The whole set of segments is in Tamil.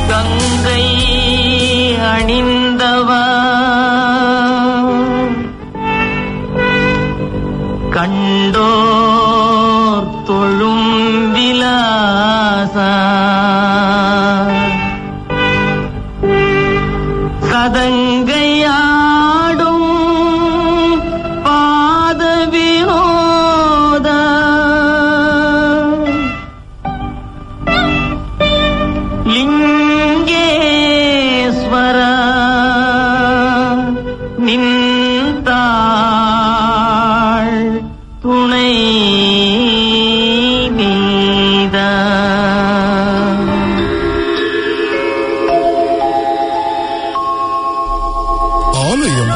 கங்கை அணிந்தவா கண்டோர் தொழும் விலாசா சதங்கையாடும் பாத வினோத லிங்கேஸ்வர நின்றாள் துணை நீதா ஆலயம்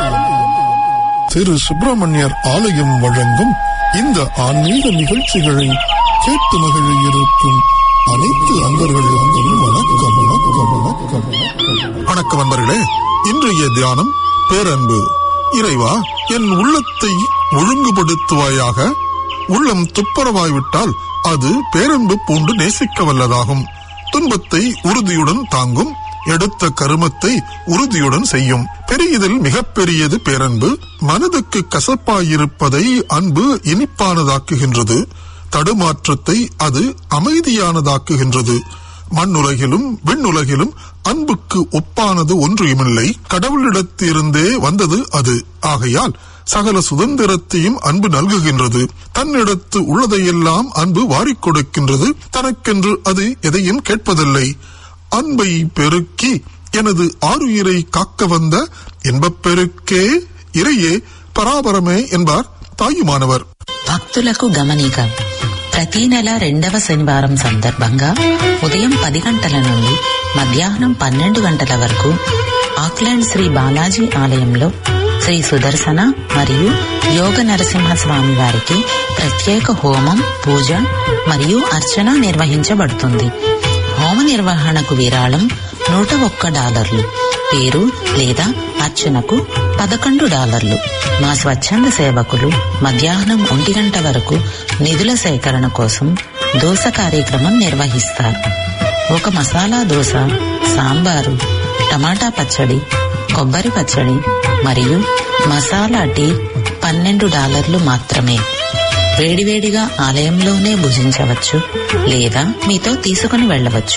திரு சுப்பிரமணியர் ஆலயம் வழங்கும் இந்த ஆன்மீக நிகழ்ச்சிகளை கேட்டு மகிழ இருக்கும் அனைத்து அன்பர்களுக்கும் வணக்கம் வணக்கம் வணக்கம் வணக்கம் அன்பர்களே இன்றைய தியானம் பேரன்பு இறைவா என் உள்ளத்தை ஒழுங்குபடுத்துவாயாக உள்ளம் துப்புரவாய்விட்டால் அது பேரன்பு பூண்டு நேசிக்க வல்லதாகும் துன்பத்தை உறுதியுடன் தாங்கும் எடுத்த கருமத்தை உறுதியுடன் செய்யும் பெரியதில் மிகப்பெரியது பேரன்பு மனதுக்கு கசப்பாயிருப்பதை அன்பு இனிப்பானதாக்குகின்றது தடுமாற்றத்தை அது அமைதியானதாக்குகின்றது மண்ணுலகிலும் விண்ணுலகிலும் அன்புக்கு ஒப்பானது ஒன்றுமில்லை கடவுளிடத்திலிருந்தே வந்தது அது ஆகையால் சகல சுதந்திரத்தையும் அன்பு நல்குகின்றது தன்னிடத்து உள்ளதையெல்லாம் அன்பு வாரிக் கொடுக்கின்றது தனக்கென்று அது எதையும் கேட்பதில்லை அன்பை பெருக்கி எனது ஆறுயிரை காக்க வந்த இன்பப் பெருக்கே இறையே பராபரமே என்பார் தாயுமானவர் భక్తులకు గమనిక ప్రతి నెల రెండవ శనివారం సందర్భంగా ఉదయం పది గంటల నుండి మధ్యాహ్నం పన్నెండు గంటల వరకు ఆక్లాండ్ శ్రీ బాలాజీ ఆలయంలో శ్రీ సుదర్శన మరియు యోగ నరసింహ స్వామి వారికి ప్రత్యేక హోమం పూజ మరియు అర్చన నిర్వహించబడుతుంది హోమ నిర్వహణకు విరాళం నూట ఒక్క డాలర్లు పేరు లేదా అర్చనకు పదకొండు డాలర్లు మా స్వచ్ఛంద సేవకులు మధ్యాహ్నం ఒంటి గంట వరకు నిధుల సేకరణ కోసం దోస కార్యక్రమం నిర్వహిస్తారు ఒక మసాలా దోశ సాంబారు టమాటా పచ్చడి కొబ్బరి పచ్చడి మరియు మసాలా టీ పన్నెండు డాలర్లు మాత్రమే వేడివేడిగా ఆలయంలోనే భుజించవచ్చు లేదా మీతో తీసుకుని వెళ్ళవచ్చు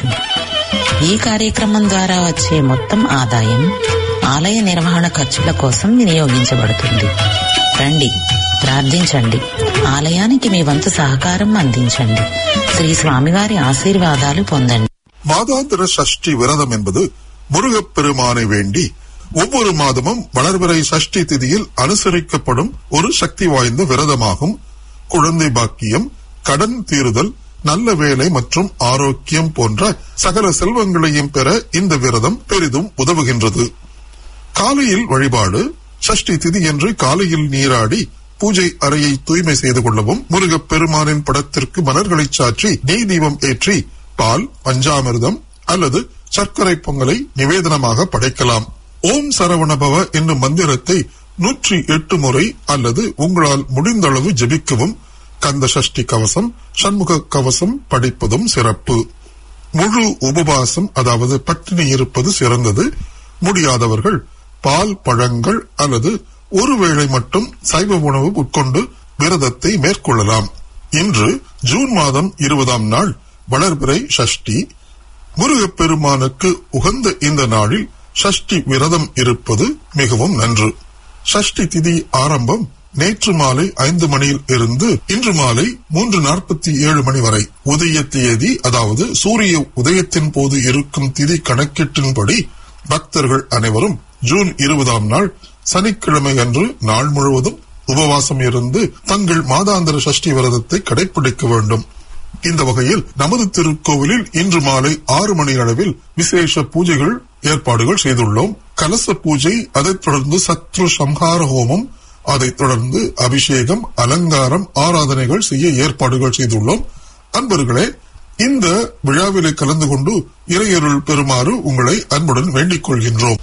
ఈ కార్యక్రమం ద్వారా వచ్చే మొత్తం ఆదాయం ఆలయ నిర్వహణ ఖర్చుల కోసం వినియోగించబడుతుంది రండి ప్రార్థించండి ఆలయానికి మీ వంతు సహకారం అందించండి శ్రీ స్వామివారి ఆశీర్వాదాలు పొందండి மாதாந்திர சஷ்டி விரதம் என்பது முருகப்பெருமானை வேண்டி ஒவ்வொரு மாதமும் வளர்பிறை சஷ்டி திதியில் அனுசரிக்கப்படும் ஒரு சக்தி வாய்ந்த விரதமாகும் குழந்தை பாக்கியம் கடன் தீருதல் நல்ல வேலை மற்றும் ஆரோக்கியம் போன்ற சகல செல்வங்களையும் பெற இந்த விரதம் பெரிதும் உதவுகின்றது காலையில் வழிபாடு சஷ்டி திதி என்று காலையில் நீராடி பூஜை அறையை தூய்மை செய்து கொள்ளவும் முருகப் பெருமானின் படத்திற்கு மலர்களை சாற்றி நெய் தீபம் ஏற்றி பால் பஞ்சாமிர்தம் அல்லது சர்க்கரை பொங்கலை நிவேதனமாக படைக்கலாம் ஓம் சரவணபவ என்னும் மந்திரத்தை நூற்றி எட்டு முறை அல்லது உங்களால் முடிந்தளவு ஜெபிக்கவும் கந்த சஷ்டி கவசம் சண்முக கவசம் படிப்பதும் சிறப்பு முழு உபவாசம் அதாவது பட்டினி இருப்பது சிறந்தது முடியாதவர்கள் பால் பழங்கள் அல்லது ஒருவேளை மட்டும் சைவ உணவு உட்கொண்டு விரதத்தை மேற்கொள்ளலாம் இன்று ஜூன் மாதம் இருபதாம் நாள் வளர்பிறை சஷ்டி முருகப்பெருமானுக்கு உகந்த இந்த நாளில் சஷ்டி விரதம் இருப்பது மிகவும் நன்று சஷ்டி திதி ஆரம்பம் நேற்று மாலை ஐந்து மணியில் இருந்து இன்று மாலை மூன்று நாற்பத்தி ஏழு மணி வரை உதய தேதி அதாவது சூரிய உதயத்தின் போது இருக்கும் திதி கணக்கீட்டின்படி பக்தர்கள் அனைவரும் ஜூன் இருபதாம் நாள் சனிக்கிழமை அன்று நாள் முழுவதும் உபவாசம் இருந்து தங்கள் மாதாந்திர சஷ்டி விரதத்தை கடைபிடிக்க வேண்டும் இந்த வகையில் நமது திருக்கோவிலில் இன்று மாலை ஆறு மணி அளவில் விசேஷ பூஜைகள் ஏற்பாடுகள் செய்துள்ளோம் கலச பூஜை அதைத் தொடர்ந்து சத்ரு சம்ஹார ஹோமம் அதைத் தொடர்ந்து அபிஷேகம் அலங்காரம் ஆராதனைகள் செய்ய ஏற்பாடுகள் செய்துள்ளோம் அன்பர்களே இந்த விழாவிலே கலந்து கொண்டு இறையருள் பெறுமாறு உங்களை அன்புடன் வேண்டிக் கொள்கின்றோம்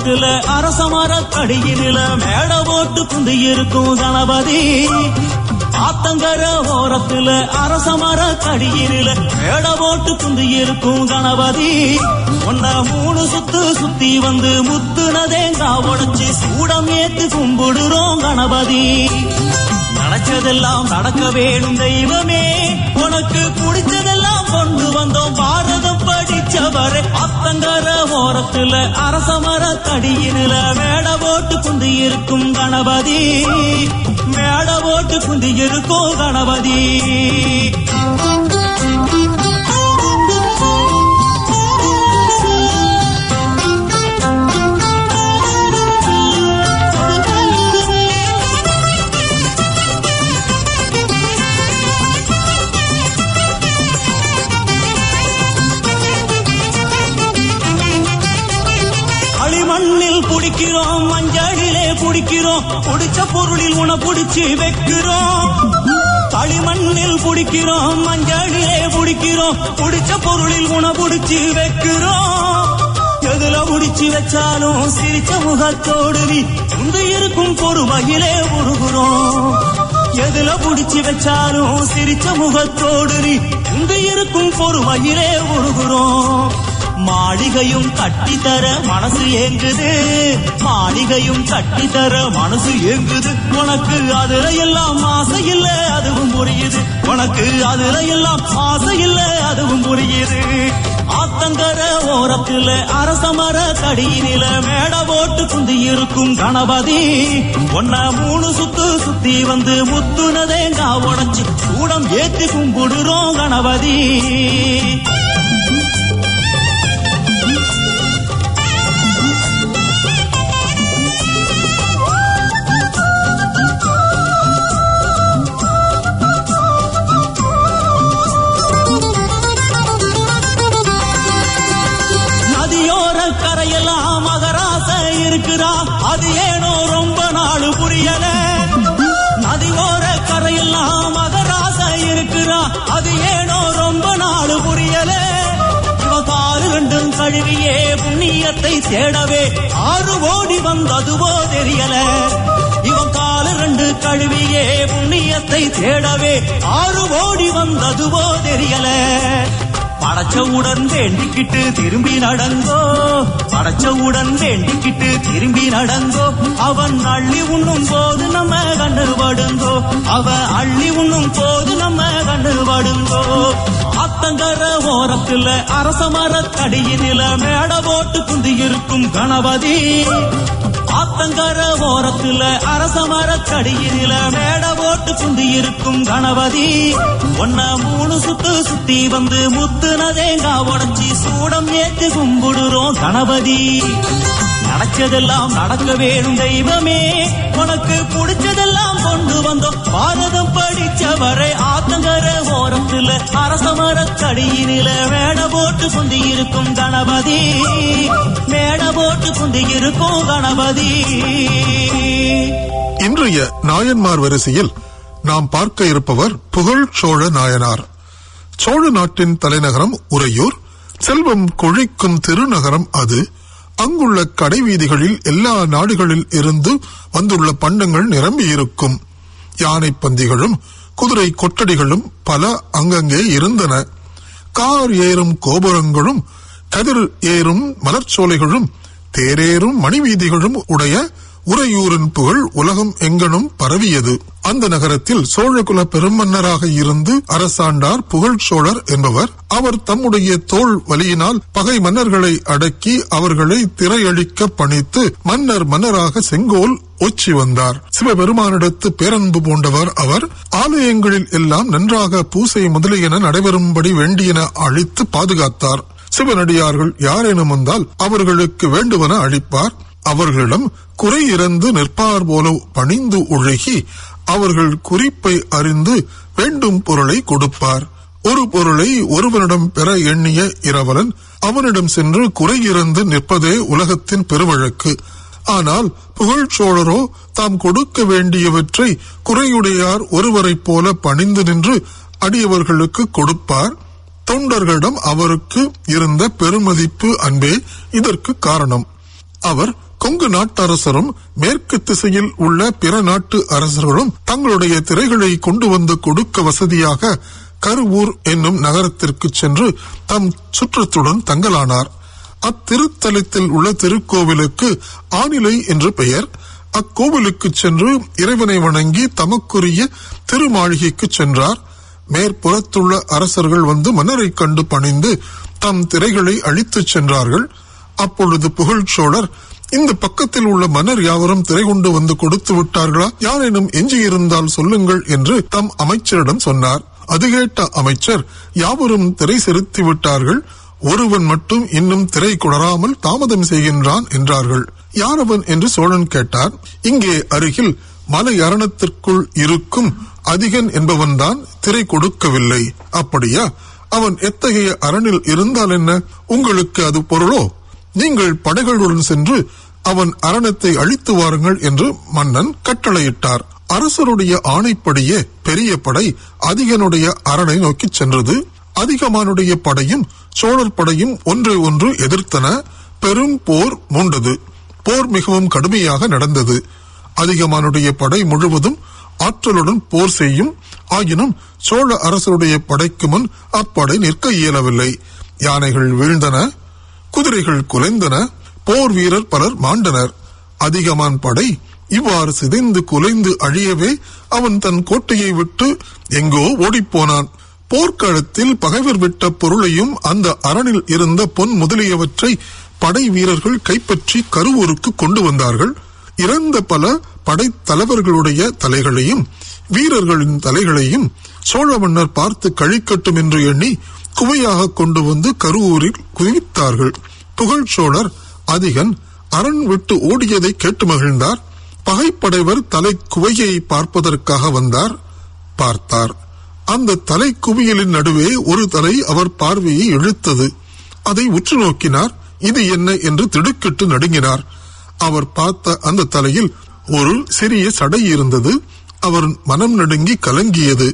ஓரத்துல அரசமர கடியில மேட போட்டு குந்தி இருக்கும் கணபதி ஆத்தங்கர ஓரத்துல அரசமர கடியில மேட போட்டு குந்தி இருக்கும் கணபதி ஒன்ன மூணு சுத்து சுத்தி வந்து முத்துனதேங்கா உடைச்சு சூடம் ஏத்து கும்பிடுறோம் கணபதி நினைச்சதெல்லாம் நடக்க வேணும் தெய்வமே உனக்கு பிடிச்சதெல்லாம் கொண்டு வந்தோம் பாரதம் படிச்சவரே அத்தங்கர ஓரத்துல அரசமர கடியில மேட போட்டு குந்தி இருக்கும் கணபதி மேட போட்டு குந்தி இருக்கும் கணபதி களிமண்ணில் குடிக்கிறோம் மஞ்சளிலே குடிக்கிறோம் குடிச்ச பொருளில் உன புடிச்சு வைக்கிறோம் களிமண்ணில் குடிக்கிறோம் மஞ்சளிலே குடிக்கிறோம் குடிச்ச பொருளில் உன புடிச்சு வைக்கிறோம் எதுல புடிச்சு வச்சாலும் சிரிச்ச முகத்தோடு நீ உந்து இருக்கும் பொறுமையிலே உருகுறோம் எதுல புடிச்சு வச்சாலும் சிரிச்ச முகத்தோடு நீ உந்து இருக்கும் பொறுமையிலே உருகுறோம் மாளிகையும் கட்டித்தர மனசு ஏங்குது மாளிகையும் கட்டித்தர மனசு ஏங்குது உனக்கு அதுல எல்லாம் ஆசை இல்ல அதுவும் புரியுது உனக்கு அதுல எல்லாம் ஆசை இல்ல அதுவும் புரியுது ஆத்தங்கர ஓரத்துல அரசமர கடியினில மேட போட்டு குந்தி இருக்கும் கணபதி ஒன்ன மூணு சுத்து சுத்தி வந்து முத்துனதேங்கா உடைச்சு சூடம் ஏத்தி கும்பிடுறோம் கணபதி நதியோர கரையெல்லாம் மகராச இருக்கிறா அது ஏனோ ரொம்ப நாள் புரியல நதியோர கரையெல்லாம் மகராச இருக்கிறா அது ஏனோ ரொம்ப நாள் புரியல இவ காலு ரெண்டும் கழுவியே புண்ணியத்தை தேடவே ஆறு ஓடி வந்ததுவோ தெரியல இவன் காலு ரெண்டு கழுவியே புண்ணியத்தை தேடவே ஆறு ஓடி வந்ததுவோ தெரியல படைச்சவுடன் வேண்டிக்கிட்டு திரும்பி நடங்கோ படைச்சவுடன் வேண்டிக்கிட்டு திரும்பி நடங்கோ அவன் அள்ளி உண்ணும் போது நம்ம கண்ணு படுங்கோ அவன் அள்ளி உண்ணும் போது நம்ம கண்ணு படுங்கோ ஆத்தங்கர ஓரத்துல அரச மரத்தடியினில மேட போட்டு குந்தி இருக்கும் கணபதி ஆத்தங்கர ஓரத்துல அரச மரத்தடியினில மேட போட்டு குந்தி இருக்கும் கணபதி ஒன்ன மூணு சுத்து சுத்தி வந்து முத்துனதேங்கா உடைச்சி சூடம் ஏத்தி கும்பிடுறோம் கணபதி நினைச்சதெல்லாம் நடக்க வேணும் தெய்வமே உனக்கு பிடிச்சதெல்லாம் கொண்டு வந்தோம் பாரதம் படிச்சவரை ஆத்தங்கர ஓரத்துல அரச மரத்தடியினில மேட போட்டு குந்தி இருக்கும் கணபதி மேட போட்டு குந்தி இருக்கும் கணபதி இன்றைய நாயன்மார் வரிசையில் நாம் பார்க்க இருப்பவர் புகழ் சோழ நாயனார் சோழ நாட்டின் தலைநகரம் உறையூர் செல்வம் கொழிக்கும் திருநகரம் அது அங்குள்ள கடைவீதிகளில் எல்லா நாடுகளில் இருந்து வந்துள்ள பண்டங்கள் நிரம்பியிருக்கும் யானை பந்திகளும் குதிரை கொட்டடிகளும் பல அங்கங்கே இருந்தன கார் ஏறும் கோபுரங்களும் கதிர் ஏறும் மலர்ச்சோலைகளும் தேரேறும் மணிவீதிகளும் உடைய உறையூரின் புகழ் உலகம் எங்கனும் பரவியது அந்த நகரத்தில் சோழகுல பெருமன்னராக இருந்து அரசாண்டார் புகழ் சோழர் என்பவர் அவர் தம்முடைய தோல் வலியினால் பகை மன்னர்களை அடக்கி அவர்களை திரையழிக்க பணித்து மன்னர் மன்னராக செங்கோல் ஒச்சி வந்தார் சிவபெருமானிடத்து பேரன்பு பூண்டவர் அவர் ஆலயங்களில் எல்லாம் நன்றாக பூசை முதலியன நடைபெறும்படி வேண்டியன அழித்து பாதுகாத்தார் சிவனடியார்கள் யாரேனும் வந்தால் அவர்களுக்கு வேண்டுவன அளிப்பார் அவர்களிடம் குறை இறந்து நிற்பார் போல பணிந்து ஒழுகி அவர்கள் குறிப்பை அறிந்து வேண்டும் பொருளை கொடுப்பார் ஒரு பொருளை ஒருவனிடம் பெற எண்ணிய இரவலன் அவனிடம் சென்று குறை இறந்து நிற்பதே உலகத்தின் பெருவழக்கு ஆனால் புகழ்ச்சோழரோ தாம் கொடுக்க வேண்டியவற்றை குறையுடையார் ஒருவரைப் போல பணிந்து நின்று அடியவர்களுக்கு கொடுப்பார் தொண்டர்களிடம் அவருக்கு இருந்த பெருமதிப்பு அன்பே இதற்கு காரணம் அவர் கொங்கு நாட்டரசரும் மேற்கு திசையில் உள்ள பிற நாட்டு அரசர்களும் தங்களுடைய திரைகளை கொண்டு வந்து கொடுக்க வசதியாக கருவூர் என்னும் நகரத்திற்கு சென்று தம் சுற்றத்துடன் தங்கலானார் அத்திருத்தலத்தில் உள்ள திருக்கோவிலுக்கு ஆனிலை என்று பெயர் அக்கோவிலுக்கு சென்று இறைவனை வணங்கி தமக்குரிய திருமாளிகைக்கு சென்றார் மேற்புறத்துள்ள அரசர்கள் வந்து மன்னரை கண்டு பணிந்து தம் திரைகளை அழித்துச் சென்றார்கள் அப்பொழுது புகழ்ச்சோழர் இந்த பக்கத்தில் உள்ள மன்னர் யாவரும் திரை கொண்டு வந்து கொடுத்து விட்டார்களா யாரேனும் எஞ்சியிருந்தால் சொல்லுங்கள் என்று தம் அமைச்சரிடம் சொன்னார் அது கேட்ட அமைச்சர் யாவரும் திரை செலுத்தி விட்டார்கள் ஒருவன் மட்டும் இன்னும் திரை குளராமல் தாமதம் செய்கின்றான் என்றார்கள் யாரவன் என்று சோழன் கேட்டார் இங்கே அருகில் மலை அரணத்திற்குள் இருக்கும் அதிகன் என்பவன்தான் திரை கொடுக்கவில்லை அப்படியா அவன் எத்தகைய அரணில் இருந்தால் என்ன உங்களுக்கு அது பொருளோ நீங்கள் படைகளுடன் சென்று அவன் அரணத்தை அழித்து வாருங்கள் என்று மன்னன் கட்டளையிட்டார் அரசருடைய ஆணைப்படியே பெரிய படை அதிகனுடைய அரணை நோக்கி சென்றது அதிகமானுடைய படையும் சோழர் படையும் ஒன்றை ஒன்று எதிர்த்தன பெரும் போர் மூண்டது போர் மிகவும் கடுமையாக நடந்தது அதிகமானுடைய படை முழுவதும் ஆற்றலுடன் போர் செய்யும் ஆயினும் சோழ அரசருடைய படைக்கு முன் அப்படை நிற்க இயலவில்லை யானைகள் வீழ்ந்தன குதிரைகள் குலைந்தன போர் வீரர் பலர் மாண்டனர் அதிகமான் படை இவ்வாறு சிதைந்து குலைந்து அழியவே அவன் தன் கோட்டையை விட்டு எங்கோ ஓடிப்போனான் போர்க்களத்தில் பகைவர் விட்ட பொருளையும் அந்த அரணில் இருந்த பொன் முதலியவற்றை படை வீரர்கள் கைப்பற்றி கருவூருக்கு கொண்டு வந்தார்கள் இறந்த பல படைத்தலைவர்களுடைய தலைகளையும் வீரர்களின் தலைகளையும் சோழ மன்னர் பார்த்து கழிக்கட்டும் என்று எண்ணி குவையாக கொண்டு வந்து கருவூரில் குவித்தார்கள் புகழ்ச்சோழர் அதிகன் அரண் விட்டு ஓடியதை கேட்டு மகிழ்ந்தார் பகைப்படைவர் தலை குவையை பார்ப்பதற்காக வந்தார் பார்த்தார் அந்த தலை குவியலின் நடுவே ஒரு தலை அவர் பார்வையை இழுத்தது அதை உற்று நோக்கினார் இது என்ன என்று திடுக்கிட்டு நடுங்கினார் அவர் பார்த்த அந்த தலையில் ஒரு சிறிய சடை இருந்தது அவர் மனம் நடுங்கி கலங்கியது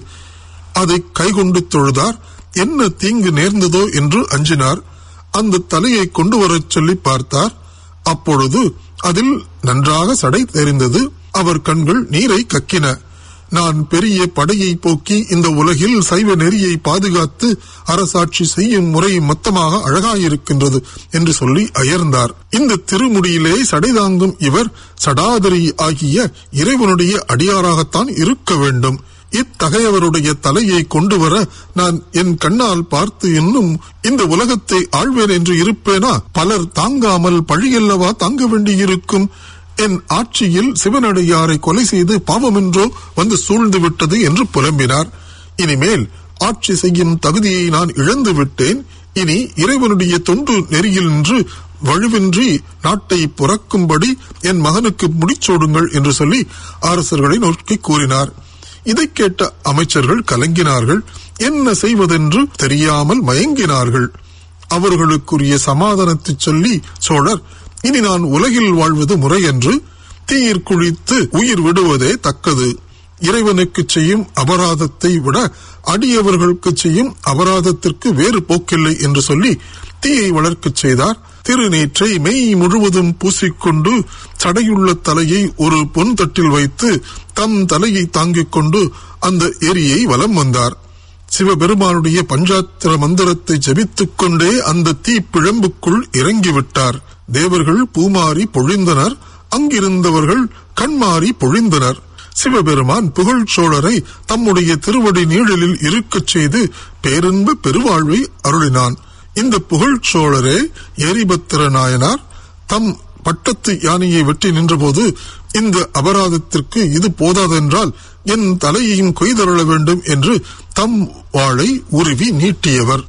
அதை கைகொண்டு தொழுதார் என்ன தீங்கு நேர்ந்ததோ என்று அஞ்சினார் அந்த தலையை கொண்டு வரச் சொல்லி பார்த்தார் அப்பொழுது அதில் நன்றாக சடை தெரிந்தது அவர் கண்கள் நீரை கக்கின நான் பெரிய படையை போக்கி இந்த உலகில் சைவ நெறியை பாதுகாத்து அரசாட்சி செய்யும் முறை மொத்தமாக அழகாயிருக்கின்றது என்று சொல்லி அயர்ந்தார் இந்த திருமுடியிலே சடை தாங்கும் இவர் சடாதரி ஆகிய இறைவனுடைய அடியாராகத்தான் இருக்க வேண்டும் இத்தகையவருடைய தலையை கொண்டு வர நான் என் கண்ணால் பார்த்து இன்னும் இந்த உலகத்தை ஆழ்வேன் என்று இருப்பேனா பலர் தாங்காமல் பழியல்லவா தாங்க வேண்டியிருக்கும் என் ஆட்சியில் சிவனடியாரை கொலை செய்து பாவமென்றோ வந்து சூழ்ந்து விட்டது என்று புலம்பினார் இனிமேல் ஆட்சி செய்யும் தகுதியை நான் இழந்து விட்டேன் இனி இறைவனுடைய தொண்டு நெறியில் நின்று வலுவின்றி நாட்டை புறக்கும்படி என் மகனுக்கு முடிச்சோடுங்கள் என்று சொல்லி அரசர்களை நோக்கி கூறினார் இதை கேட்ட அமைச்சர்கள் கலங்கினார்கள் என்ன செய்வதென்று தெரியாமல் மயங்கினார்கள் அவர்களுக்குரிய சமாதானத்தை சொல்லி சோழர் இனி நான் உலகில் வாழ்வது முறையன்று தீயிற் குளித்து உயிர் விடுவதே தக்கது இறைவனுக்கு செய்யும் அபராதத்தை விட அடியவர்களுக்கு செய்யும் அபராதத்திற்கு வேறு போக்கில்லை என்று சொல்லி தீயை வளர்க்கச் செய்தார் திருநீற்றை மெய் முழுவதும் பூசிக்கொண்டு சடையுள்ள தலையை ஒரு பொன் தட்டில் வைத்து தம் தலையை தாங்கிக் கொண்டு அந்த ஏரியை வலம் வந்தார் சிவபெருமானுடைய பஞ்சாத்திர மந்திரத்தை ஜபித்துக் கொண்டே அந்த தீ பிழம்புக்குள் இறங்கிவிட்டார் தேவர்கள் பூமாரி பொழிந்தனர் அங்கிருந்தவர்கள் கண்மாறி பொழிந்தனர் சிவபெருமான் புகழ் சோழரை தம்முடைய திருவடி நீழலில் இருக்கச் செய்து பேரின்ப பெருவாழ்வை அருளினான் இந்த புகழ் சோழரே எரிபத்திர நாயனார் தம் பட்டத்து யானையை வெட்டி நின்றபோது இந்த அபராதத்திற்கு இது போதாதென்றால் என் தலையையும் கொய்தருள வேண்டும் என்று தம் வாளை உருவி நீட்டியவர்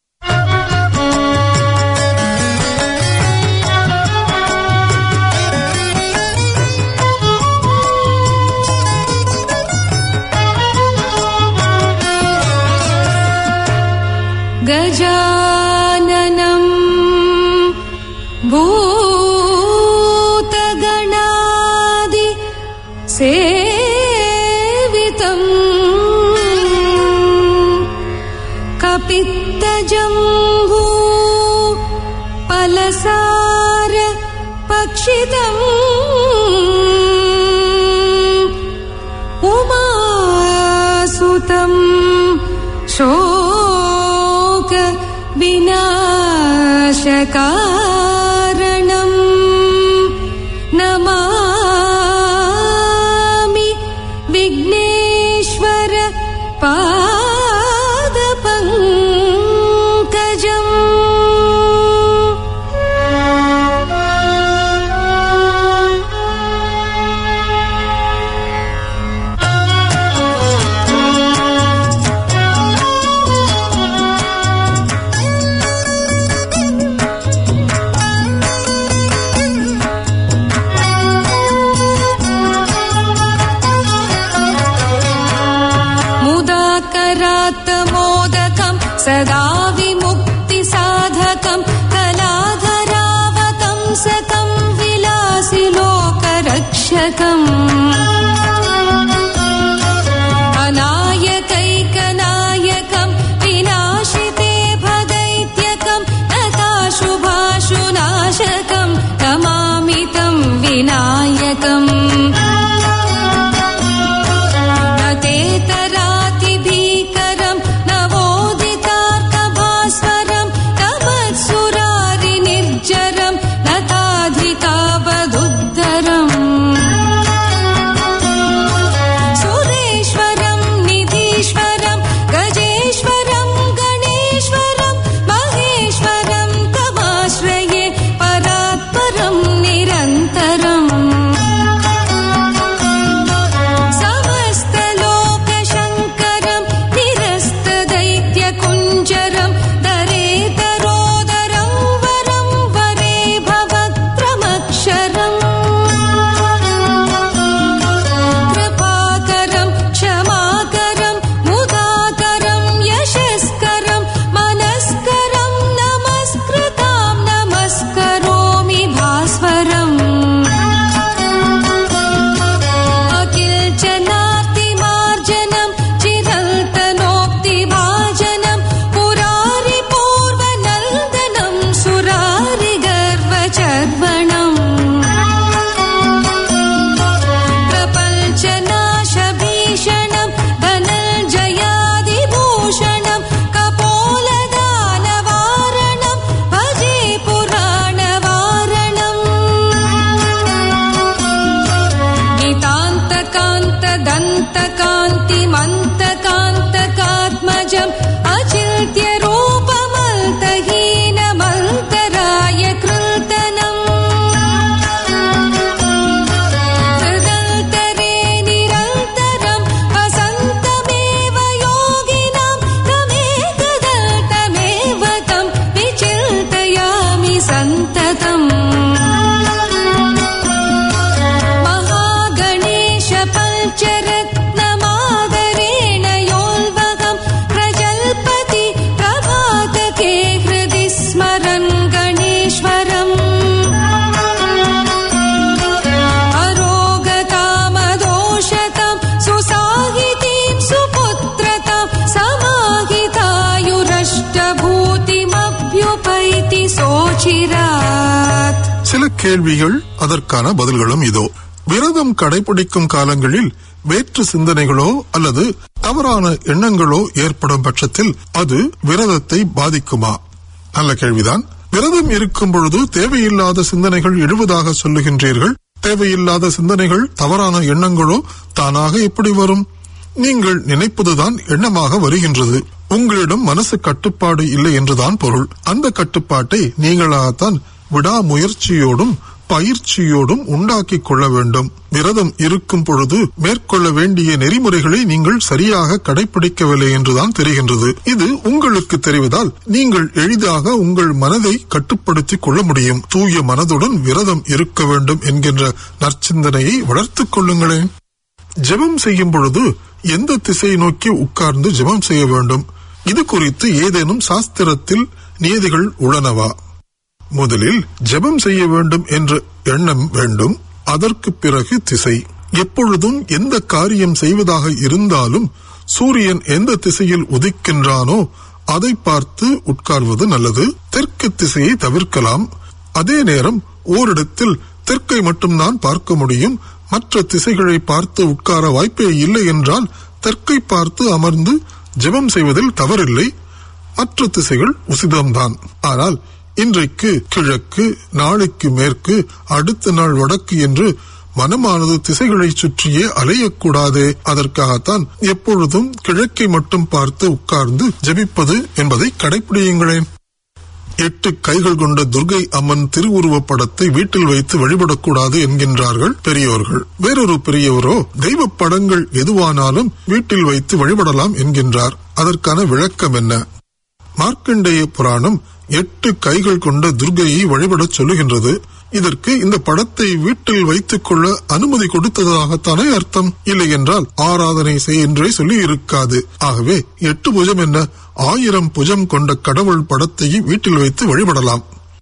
गजाननम् भूतगणादि सेवितम् कारणम् नमामि विघ्नेश्वर पादपङ्कजम् मुदाकरात्तमोदकम् सदा विमुक्तिसाधकम् कलाधरावतंसकम् विलासि लोकरक्षकम् अनायकैकनायकम् विनाशिते भदैत्यकम् नताशुभाशुनाशकम् नमामि तम् विनायकम् न तेतरातिभीकरम् नवोदितार्कभास्वरम् तमत्सुरारिनिर्जरम् नताधिकावदुद्धरम् सुरेश्वरम् निधीश्वरम् गजेश्वरम् गणेश्वरम् महेश्वरम् तमाश्रये परात्परम् निरन्तरम् समस्तलोकशङ्करम् निरस्तदैत्यकुञ्जरम् दरेतरोदरम् वरम् वरे भवत्रमक्षरम् कृपाकरम् क्षमाकरम् मुदाकरम् यशस्करम् मनस्करम् नमस्कृताम् नमस्करोमि भास्वरम् अकिल्चनार्तिमार्जनम् चिरन्तनोक्तिभाजनम् पुरारिपूर्वनन्दनम् सुरारिगर्वचर्वणम् प्रपञ्चनाशभीषणम् धनञ्जयादिभूषणम् कपोलदानवारणम् भजे पुराणवारणम् गीतान्तकान्तदन्तकान्तिमन्तकान्तकात्मजम् अचिन्त्यरूपमन्तहीनमन्तराय कृतनम् हृदन्तरे निरन्तरम् वसन्तमेव योगिनाम् तमेकदन्तमेव तम् विचिन्तयामि सन्ततम् महागणेश पञ्चरत्नमादरेण योल्वगम् प्रजल्पति प्रभातके हृदि स्मरन् गणेश्वरम् अरोगतामदोषताम् सुसाहितीम् सुपुत्रताम् समाहितायुरष्टभूतिमभ्युपैति सोचिरात् சில கேள்விகள் அதற்கான பதில்களும் இதோ விரதம் கடைபிடிக்கும் காலங்களில் வேற்று சிந்தனைகளோ அல்லது தவறான எண்ணங்களோ ஏற்படும் பட்சத்தில் அது விரதத்தை பாதிக்குமா நல்ல கேள்விதான் விரதம் இருக்கும் பொழுது தேவையில்லாத சிந்தனைகள் எழுவதாக சொல்லுகின்றீர்கள் தேவையில்லாத சிந்தனைகள் தவறான எண்ணங்களோ தானாக எப்படி வரும் நீங்கள் நினைப்பதுதான் எண்ணமாக வருகின்றது உங்களிடம் மனசு கட்டுப்பாடு இல்லை என்றுதான் பொருள் அந்த கட்டுப்பாட்டை நீங்களாகத்தான் விடாமுயற்சியோடும் பயிற்சியோடும் உண்டாக்கிக் கொள்ள வேண்டும் விரதம் இருக்கும் பொழுது மேற்கொள்ள வேண்டிய நெறிமுறைகளை நீங்கள் சரியாக கடைபிடிக்கவில்லை என்றுதான் தெரிகின்றது இது உங்களுக்கு தெரிவதால் நீங்கள் எளிதாக உங்கள் மனதை கட்டுப்படுத்திக் கொள்ள முடியும் தூய மனதுடன் விரதம் இருக்க வேண்டும் என்கின்ற நற்சிந்தனையை வளர்த்துக் கொள்ளுங்களேன் ஜெபம் செய்யும் பொழுது எந்த திசையை நோக்கி உட்கார்ந்து ஜெபம் செய்ய வேண்டும் இது குறித்து ஏதேனும் சாஸ்திரத்தில் நியதிகள் உள்ளனவா முதலில் ஜெபம் செய்ய வேண்டும் என்ற எண்ணம் வேண்டும் அதற்கு பிறகு திசை எப்பொழுதும் எந்த காரியம் செய்வதாக இருந்தாலும் சூரியன் எந்த திசையில் உதிக்கின்றானோ அதை பார்த்து உட்கார்வது நல்லது தெற்கு திசையை தவிர்க்கலாம் அதே நேரம் ஓரிடத்தில் தெற்கை மட்டும்தான் பார்க்க முடியும் மற்ற திசைகளை பார்த்து உட்கார வாய்ப்பே இல்லை என்றால் தெற்கை பார்த்து அமர்ந்து ஜெபம் செய்வதில் தவறில்லை மற்ற திசைகள் உசிதம்தான் ஆனால் இன்றைக்கு கிழக்கு நாளைக்கு மேற்கு அடுத்த நாள் வடக்கு என்று மனமானது திசைகளை சுற்றியே அலையக்கூடாதே அதற்காகத்தான் எப்பொழுதும் கிழக்கை மட்டும் பார்த்து உட்கார்ந்து ஜெபிப்பது என்பதை கடைபிடியுங்களேன் எட்டு கைகள் கொண்ட துர்கை அம்மன் திருவுருவப் படத்தை வீட்டில் வைத்து வழிபடக்கூடாது என்கின்றார்கள் பெரியோர்கள் வேறொரு பெரியவரோ தெய்வ படங்கள் எதுவானாலும் வீட்டில் வைத்து வழிபடலாம் என்கின்றார் அதற்கான விளக்கம் என்ன மார்க்கண்டேய புராணம் எட்டு கைகள் கொண்ட துர்கையை வழிபடச் சொல்லுகின்றது இதற்கு இந்த படத்தை வீட்டில் வைத்துக் கொள்ள அனுமதி கொடுத்ததாகத்தானே அர்த்தம் இல்லை என்றால் ஆராதனை செய் என்றே சொல்லி இருக்காது ஆகவே எட்டு புஜம் என்ன ஆயிரம் புஜம் கொண்ட கடவுள் படத்தை வீட்டில் வைத்து வழிபடலாம்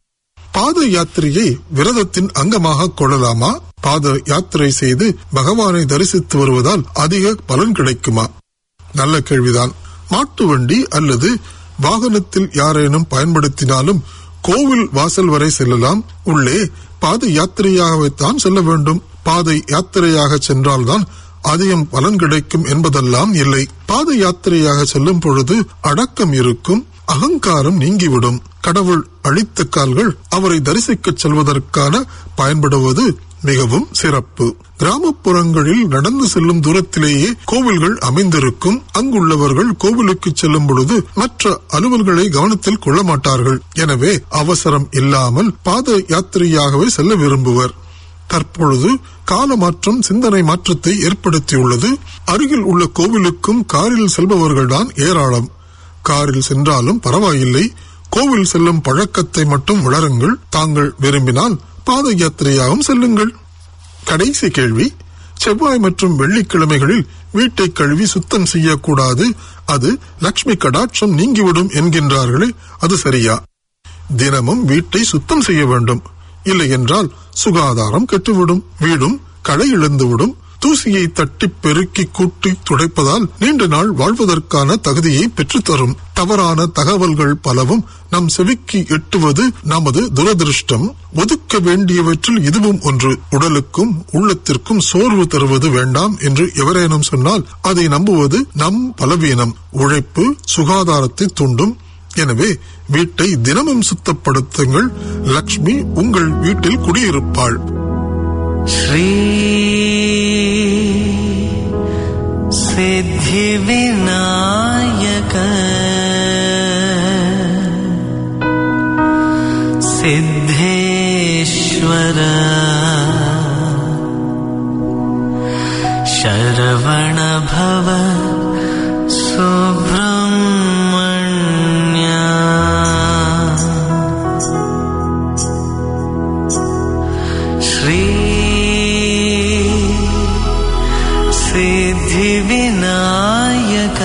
பாத யாத்திரையை விரதத்தின் அங்கமாக கொள்ளலாமா பாத யாத்திரை செய்து பகவானை தரிசித்து வருவதால் அதிக பலன் கிடைக்குமா நல்ல கேள்விதான் மாட்டு வண்டி அல்லது வாகனத்தில் யாரேனும் பயன்படுத்தினாலும் கோவில் வாசல் வரை செல்லலாம் உள்ளே பாத யாத்திரையாகத்தான் செல்ல வேண்டும் பாதை யாத்திரையாக சென்றால்தான் அதிகம் பலன் கிடைக்கும் என்பதெல்லாம் இல்லை பாத யாத்திரையாக செல்லும் பொழுது அடக்கம் இருக்கும் அகங்காரம் நீங்கிவிடும் கடவுள் அளித்த கால்கள் அவரை தரிசிக்கச் செல்வதற்கான பயன்படுவது மிகவும் சிறப்பு கிராமப்புறங்களில் நடந்து செல்லும் தூரத்திலேயே கோவில்கள் அமைந்திருக்கும் அங்குள்ளவர்கள் கோவிலுக்கு செல்லும் பொழுது மற்ற அலுவல்களை கவனத்தில் கொள்ள மாட்டார்கள் எனவே அவசரம் இல்லாமல் பாத யாத்திரையாகவே செல்ல விரும்புவர் தற்பொழுது கால மாற்றம் சிந்தனை மாற்றத்தை ஏற்படுத்தியுள்ளது அருகில் உள்ள கோவிலுக்கும் காரில் செல்பவர்கள்தான் ஏராளம் காரில் சென்றாலும் பரவாயில்லை கோவில் செல்லும் பழக்கத்தை மட்டும் வளருங்கள் தாங்கள் விரும்பினால் பாத யாத்திரையாகவும் செல்லுங்கள் கடைசி கேள்வி செவ்வாய் மற்றும் வெள்ளிக்கிழமைகளில் வீட்டை கழுவி சுத்தம் செய்யக்கூடாது அது லக்ஷ்மி கடாட்சம் நீங்கிவிடும் என்கின்றார்களே அது சரியா தினமும் வீட்டை சுத்தம் செய்ய வேண்டும் இல்லை என்றால் சுகாதாரம் கெட்டுவிடும் வீடும் களை இழந்துவிடும் தூசியை தட்டி பெருக்கி கூட்டி துடைப்பதால் நீண்ட நாள் வாழ்வதற்கான தகுதியை பெற்றுத்தரும் தவறான தகவல்கள் பலவும் நம் செவிக்கு எட்டுவது நமது துரதிருஷ்டம் ஒதுக்க வேண்டியவற்றில் இதுவும் ஒன்று உடலுக்கும் உள்ளத்திற்கும் சோர்வு தருவது வேண்டாம் என்று எவரேனும் சொன்னால் அதை நம்புவது நம் பலவீனம் உழைப்பு சுகாதாரத்தை தூண்டும் எனவே வீட்டை தினமும் சுத்தப்படுத்துங்கள் லக்ஷ்மி உங்கள் வீட்டில் குடியிருப்பாள் श्री सिद्धिविनायक सिद्धेश्वर शरवण भव सुब्रह्मण्य श्री सिद्धिविनायक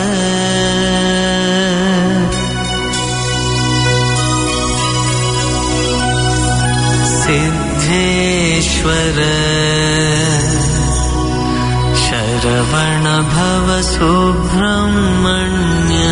सिद्धेश्वर शरवण भव सुब्रह्मण्य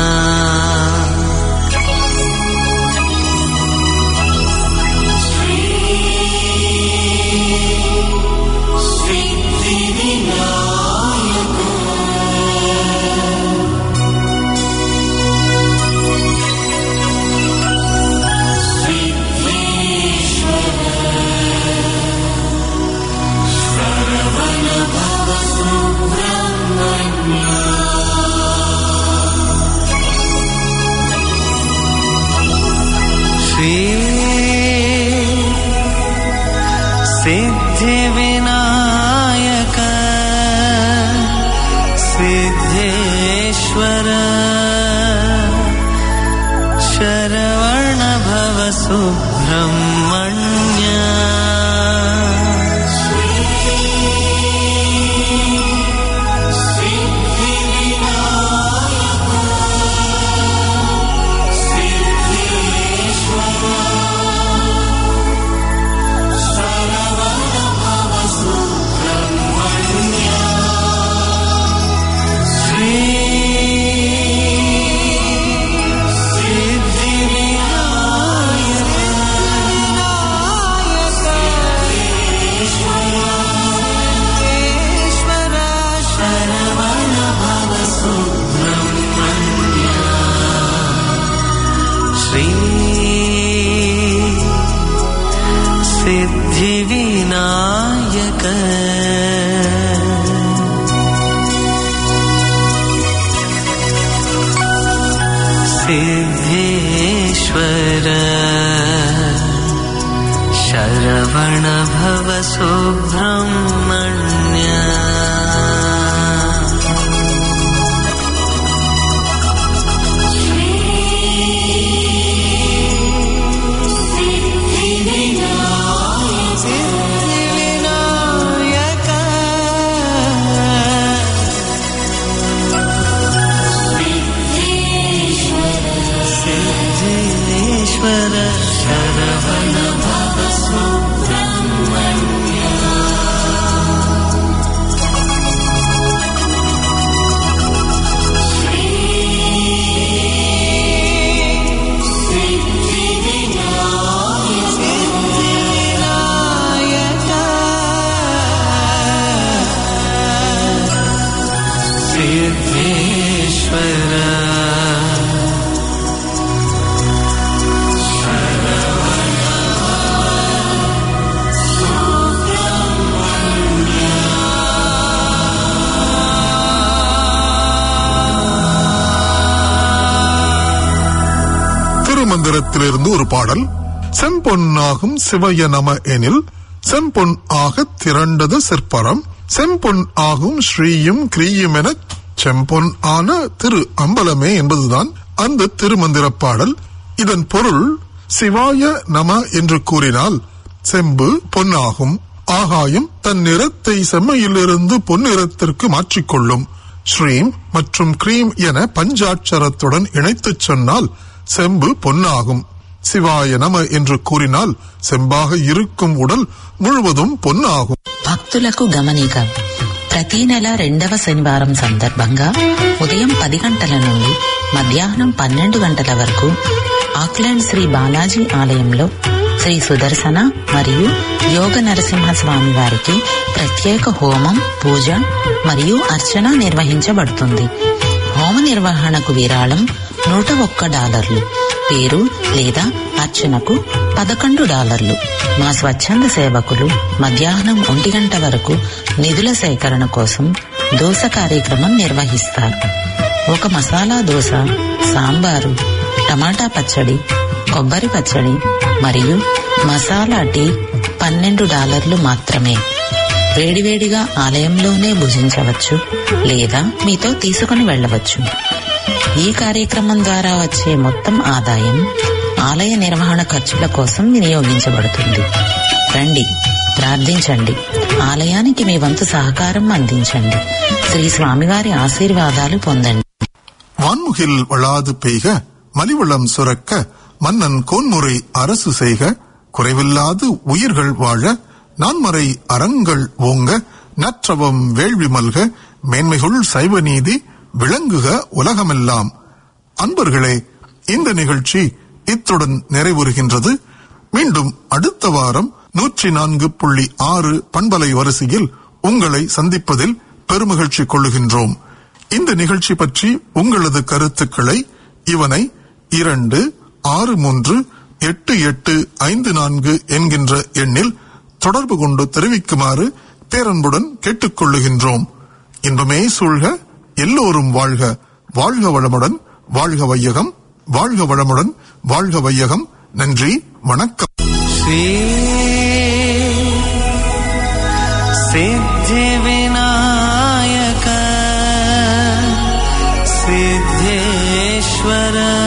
श्री सिद्धिविनायक सिद्धेश्वर शरवण भव सुब्रह्मण्य श्री सुब्रह्मण्य ईश्वर शरवण भव सिद्धेश्वर திருமந்திரத்திலிருந்து ஒரு பாடல் செம்பொன்னாகும் சிவய நம எனில் செம்பொன் ஆக திரண்டது சிற்பரம் செம்பொன் ஆகும் ஸ்ரீயும் கிரீயும் என செம்பொன் ஆன திரு அம்பலமே என்பதுதான் அந்த திருமந்திர பாடல் இதன் பொருள் சிவாய நம என்று கூறினால் செம்பு பொன்னாகும் ஆகாயம் தன் நிறத்தை செம்மையிலிருந்து பொன்னிறத்திற்கு மாற்றிக்கொள்ளும் ஸ்ரீம் மற்றும் கிரீம் என பஞ்சாட்சரத்துடன் இணைத்துச் சொன்னால் செம்பு பொன்னாகும் சிவாய நம என்று கூறினால் செம்பாக இருக்கும் உடல் ముழுవதும் పొన్నాகும் భక్తులకు గమనిక ప్రతి నెల రెండవ శనివారం సందర్భంగా ఉదయం పది గంటల నుండి మధ్యాహ్నం పన్నెండు గంటల వరకు ఆక్లాండ్ శ్రీ బాలాజీ ఆలయంలో శ్రీ సుదర్శన మరియు యోగ నరసింహ స్వామి వారికి ప్రత్యేక హోమం పూజ మరియు అర్చన నిర్వహించబడుతుంది హోమ నిర్వహణకు విరాళం నూట ఒక్క డాలర్లు పేరు లేదా అర్చనకు పదకొండు డాలర్లు మా స్వచ్ఛంద సేవకులు మధ్యాహ్నం ఒంటి గంట వరకు నిధుల సేకరణ కోసం దోస కార్యక్రమం నిర్వహిస్తారు ఒక మసాలా దోశ సాంబారు టమాటా పచ్చడి కొబ్బరి పచ్చడి మరియు మసాలా టీ పన్నెండు డాలర్లు మాత్రమే వేడివేడిగా ఆలయంలోనే భుజించవచ్చు లేదా మీతో తీసుకుని వెళ్ళవచ్చు ఈ కార్యక్రమం ద్వారా వచ్చే మొత్తం ఆదాయం ఆలయ నిర్వహణ ఖర్చుల కోసం వినియోగించబడుతుంది రండి ప్రార్థించండి ఆలయానికి మీ వంతు సహకారం అందించండి శ్రీ స్వామివారి ఆశీర్వాదాలు పొందండి வான்முகில் வளாது பெய்க மலிவளம் சுரக்க மன்னன் கோன்முறை அரசு செய்க குறைவில்லாது உயிர்கள் வாழ நான்மறை அறங்கள் ஓங்க நற்றவம் வேள்வி மல்க மேன்மைகுள் சைவ நீதி விளங்குக உலகமெல்லாம் அன்பர்களே இந்த நிகழ்ச்சி இத்துடன் நிறைவுறுகின்றது மீண்டும் அடுத்த வாரம் நூற்றி நான்கு புள்ளி ஆறு பண்பலை வரிசையில் உங்களை சந்திப்பதில் பெருமகிழ்ச்சி கொள்ளுகின்றோம் இந்த நிகழ்ச்சி பற்றி உங்களது கருத்துக்களை இவனை இரண்டு ஆறு மூன்று எட்டு எட்டு ஐந்து நான்கு என்கின்ற எண்ணில் தொடர்பு கொண்டு தெரிவிக்குமாறு பேரன்புடன் கேட்டுக்கொள்ளுகின்றோம் இன்பமே சூழ்க எல்லோரும் வாழ்க வாழ்க வளமுடன் வாழ்க வையகம் வாழ்க வளமுடன் வாழ்க வையகம் நன்றி வணக்கம் श्री सिद्धिविनायक सिद्धेश्वर